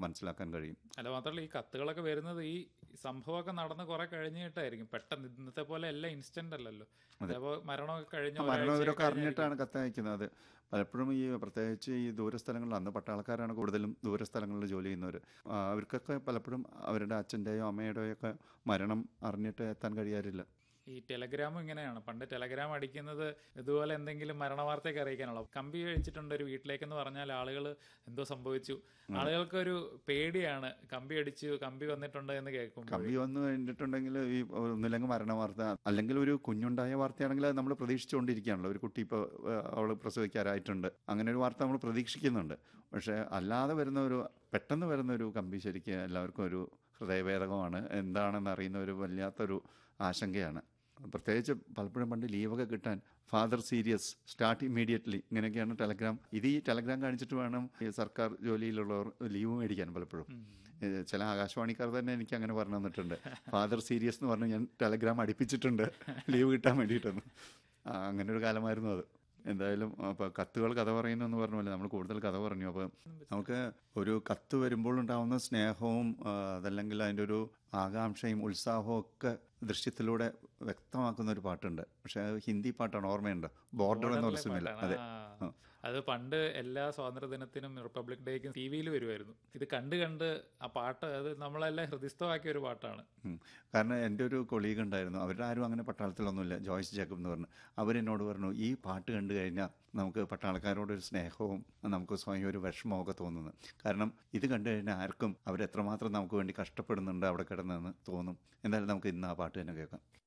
മനസ്സിലാക്കാൻ കഴിയും അല്ല മാത്രമല്ല ഈ കത്തുകളൊക്കെ വരുന്നത് ഈ സംഭവമൊക്കെ നടന്ന് കുറെ കഴിഞ്ഞിട്ടായിരിക്കും പെട്ടെന്ന് ഇന്നത്തെ പോലെ എല്ലാം ഇൻസ്റ്റന്റ് അല്ലല്ലോ അതേപോലെ മരണമൊക്കെ കഴിഞ്ഞ മരണം ഒരാഴ്ച ഇവരൊക്കെ കഴിഞ്ഞായിരിക്കും. അറിഞ്ഞിട്ടാണ് കത്തയക്കുന്നത് പലപ്പോഴും ഈ പ്രത്യേകിച്ച് ഈ ദൂരസ്ഥലങ്ങളിൽ അന്ന് പട്ടാളക്കാരാണ് കൂടുതലും ദൂരസ്ഥലങ്ങളിൽ ജോലി ചെയ്യുന്നവർ അവർക്കൊക്കെ പലപ്പോഴും അവരുടെ അച്ഛൻ്റെയോ അമ്മയുടെയോ ഒക്കെ മരണം അറിഞ്ഞിട്ട് എത്താൻ കഴിയാറില്ല ഈ ടെലഗ്രാമും ഇങ്ങനെയാണ് പണ്ട് ടെലഗ്രാം അടിക്കുന്നത് ഇതുപോലെ എന്തെങ്കിലും മരണവാർത്തയൊക്കെ അറിയിക്കാനുള്ള കമ്പി കഴിച്ചിട്ടുണ്ട് ഒരു വീട്ടിലേക്കെന്ന് പറഞ്ഞാൽ ആളുകൾ എന്തോ സംഭവിച്ചു ആളുകൾക്കൊരു പേടിയാണ് കമ്പി അടിച്ചു കമ്പി വന്നിട്ടുണ്ട് എന്ന് കേൾക്കുമ്പോൾ കമ്പി വന്നു കഴിഞ്ഞിട്ടുണ്ടെങ്കിൽ ഈ ഒന്നില്ലെങ്കിൽ മരണ വാർത്ത അല്ലെങ്കിൽ ഒരു കുഞ്ഞുണ്ടായ വാർത്തയാണെങ്കിൽ അത് നമ്മൾ പ്രതീക്ഷിച്ചുകൊണ്ടിരിക്കുകയാണല്ലോ ഒരു കുട്ടി ഇപ്പോൾ അവൾ പ്രസവിക്കാറായിട്ടുണ്ട് അങ്ങനെ ഒരു വാർത്ത നമ്മൾ പ്രതീക്ഷിക്കുന്നുണ്ട് പക്ഷേ അല്ലാതെ വരുന്ന ഒരു പെട്ടെന്ന് വരുന്ന ഒരു കമ്പി ശരിക്കും എല്ലാവർക്കും ഒരു ഹൃദയഭേദകമാണ് എന്താണെന്ന് അറിയുന്ന ഒരു വല്ലാത്തൊരു ആശങ്കയാണ് പ്രത്യേകിച്ച് പലപ്പോഴും പണ്ട് ലീവൊക്കെ കിട്ടാൻ ഫാദർ സീരിയസ് സ്റ്റാർട്ട് ഇമ്മീഡിയറ്റ്ലി ഇങ്ങനെയൊക്കെയാണ് ടെലഗ്രാം ഇത് ഈ ടെലഗ്രാം കാണിച്ചിട്ട് വേണം ഈ സർക്കാർ ജോലിയിലുള്ളവർ ലീവ് മേടിക്കാൻ പലപ്പോഴും ഏഹ് ചില ആകാശവാണിക്കാർ തന്നെ എനിക്ക് അങ്ങനെ പറഞ്ഞു തന്നിട്ടുണ്ട് ഫാദർ സീരിയസ് എന്ന് പറഞ്ഞ് ഞാൻ ടെലഗ്രാം അടുപ്പിച്ചിട്ടുണ്ട് ലീവ് കിട്ടാൻ വേണ്ടിയിട്ടൊന്ന് ആ, അങ്ങനെ ഒരു കാലമായിരുന്നു അത് എന്തായാലും അപ്പോൾ കത്തുകൾ കഥ പറയുന്നു എന്ന് പറഞ്ഞ പോലെ നമ്മൾ കൂടുതൽ കഥ പറഞ്ഞു അപ്പോൾ നമുക്ക് ഒരു കത്ത് വരുമ്പോൾ ഉണ്ടാവുന്ന സ്നേഹവും ആ, അതല്ലെങ്കിൽ അതിൻ്റെ ഒരു ആകാംക്ഷയും ഉത്സാഹവും ഒക്കെ ദൃശ്യത്തിലൂടെ വ്യക്തമാക്കുന്ന ഒരു പാട്ടുണ്ട് പക്ഷേ അത് ഹിന്ദി പാട്ടാണ് ഓർമ്മയുണ്ട് ബോർഡർ എന്ന് പറഞ്ഞ സിനിമയില്ല അതെ ആ. അത് പണ്ട് എല്ലാ സ്വാതന്ത്ര്യ ദിനത്തിനും റിപ്പബ്ലിക് ഡേക്കും ടി വിയിൽ വരുമായിരുന്നു ഇത് കണ്ട് കണ്ട് ആ പാട്ട് അത് നമ്മളെല്ലാം ഹൃദയസ്ഥമാക്കിയ ഒരു പാട്ടാണ് ഉം. കാരണം എൻ്റെ ഒരു കൊളീഗ് ഉണ്ടായിരുന്നു അവരുടെ ആരും അങ്ങനെ പട്ടാളത്തിലൊന്നുമില്ല ജോയ്സ് ജേക്കബ് എന്ന് പറഞ്ഞു അവരെന്നോട് പറഞ്ഞു ഈ പാട്ട് കണ്ടു കഴിഞ്ഞാൽ നമുക്ക് പട്ടാളക്കാരോടൊരു സ്നേഹവും നമുക്ക് സ്വയം ഒരു വിഷമവും ഒക്കെ തോന്നുന്നു കാരണം ഇത് കണ്ടു കഴിഞ്ഞാൽ ആർക്കും അവരെത്രമാത്രം നമുക്ക് വേണ്ടി കഷ്ടപ്പെടുന്നുണ്ട് അവിടെ കിടന്നെന്ന് തോന്നും എന്തായാലും നമുക്ക് ഇന്ന് ആ പാട്ട് തന്നെ കേൾക്കാം